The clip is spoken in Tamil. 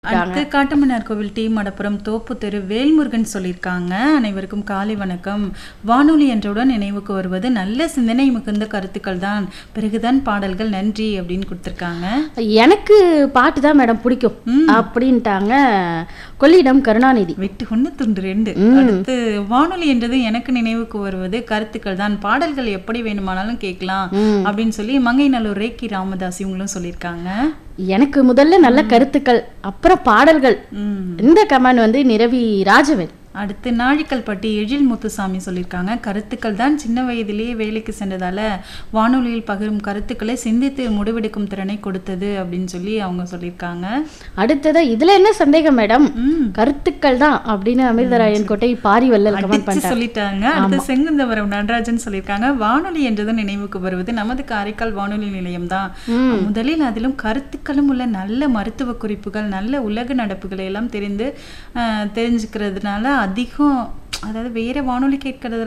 அடுத்து காட்டுமன்னார் கோவில் டி மடப்புரம் தோப்பு தெரு வேல்முருகன் சொல்லியிருக்காங்க அனைவருக்கும் காலை வணக்கம் வானொலி என்றவுடன் நினைவுக்கு வருவது நல்ல சிந்தனை மிகுந்த கருத்துக்கள் தான் பிறகுதான் பாடல்கள் நன்றி அப்படின்னு கொடுத்துருக்காங்க எனக்கு பாட்டு தான் மேடம் பிடிக்கும் அப்படின்ட்டாங்க கொள்ளிடம் கருணாநிதி வெட்டு ஒன்று துண்டு ரெண்டு அடுத்து வானொலி என்றது எனக்கு நினைவுக்கு வருவது கருத்துக்கள் தான் பாடல்கள் எப்படி வேணுமானாலும் கேட்கலாம் அப்படின்னு சொல்லி மங்கைநல்லூர் ரேக்கி ராமதாஸ் இவங்களும் சொல்லியிருக்காங்க எனக்கு முதல்ல நல்ல கருத்துக்கள் அப்புறம் பாடல்கள் ம் இந்த கமெண்ட் வந்து நிரவி ராஜவேல் அடுத்து நாழிக்கல்பட்டி எழில் முத்துசாமி சொல்லியிருக்காங்க கருத்துக்கள் தான் சின்ன வயதிலேயே வேலைக்கு சென்றதால வானொலியில் பகிரும் கருத்துக்களை சிந்தித்து முடிவெடுக்கும் திறனை கொடுத்தது அப்படின்னு சொல்லி அவங்க சொல்லியிருக்காங்க அடுத்தது இதுல என்ன சந்தேகம் மேடம் ம் கருத்துக்கள் தான் அப்படின்னு அமிர்தராயன் கோட்டை பாரிவல்லல் கமெண்ட் அடிச்சு பண்ணிட்டாங்க சொல்லிட்டாங்க அடுத்து செங்குந்தவரம் நடராஜன் சொல்லியிருக்காங்க வானொலி என்றது நினைவுக்கு வருவது நமது காரைக்கால் வானொலி நிலையம் தான் முதலில் அதிலும் கருத்துக்களும் உள்ள நல்ல மருத்துவ குறிப்புகள் நல்ல உலக நடப்புகளை எல்லாம் தெரிந்து அஹ், தெரிஞ்சுக்கிறதுனால அதிகம் அதாவது வேற வானொலி கேட்கறது